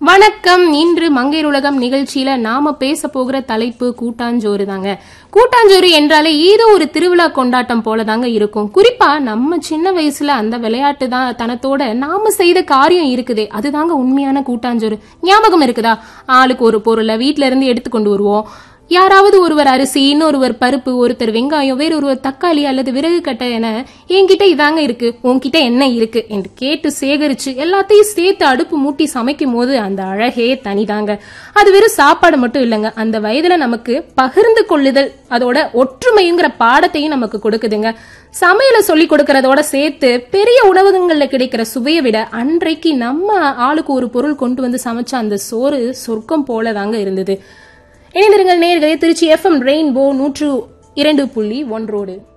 வணக்கம் இன்று மங்கையர் உலகம் நிகழ்ச்சியில நாம பேச போகிற தலைப்பு கூட்டாஞ்சோறு தாங்க கூட்டாஞ்சோறு என்றாலே ஏதோ ஒரு திருவிழா கொண்டாட்டம் போல தாங்க இருக்கும் குறிப்பா நம்ம சின்ன வயசுல அந்த விளையாட்டு தான் தனத்தோட நாம செய்த காரியம் இருக்குதே அதுதாங்க உண்மையான கூட்டாஞ்சோறு ஞாபகம் இருக்குதா ஆளுக்கு ஒரு பொருளை வீட்ல இருந்து எடுத்து கொண்டு வருவோம் யாராவது ஒருவர் அரிசி இன்னொருவர் பருப்பு ஒருத்தர் வெங்காயம் வேறு ஒருவர் தக்காளி அல்லது விறகு கட்டை என என்கிட்ட இதாங்க இருக்கு உன்கிட்ட என்ன இருக்கு என்று கேட்டு சேகரிச்சு எல்லாத்தையும் சேர்த்து அடுப்பு மூட்டி சமைக்கும் போது அந்த அழகே தனிதாங்க அது வெறும் சாப்பாடு மட்டும் இல்லைங்க அந்த வயதுல நமக்கு பகிர்ந்து கொள்ளுதல் அதோட ஒற்றுமைங்கிற பாடத்தையும் நமக்கு கொடுக்குதுங்க சமையலை சொல்லி கொடுக்கறதோட சேர்த்து பெரிய உணவகங்கள்ல கிடைக்கிற சுவையை விட அன்றைக்கு நம்ம ஆளுக்கு ஒரு பொருள் கொண்டு வந்து சமைச்ச அந்த சோறு சொர்க்கம் போல தாங்க இருந்தது இணைந்திருங்கள் நேர்களே திருச்சி எஃப்எம் ரெயின்போ நூற்று இரண்டு புள்ளி ஒன்றோடு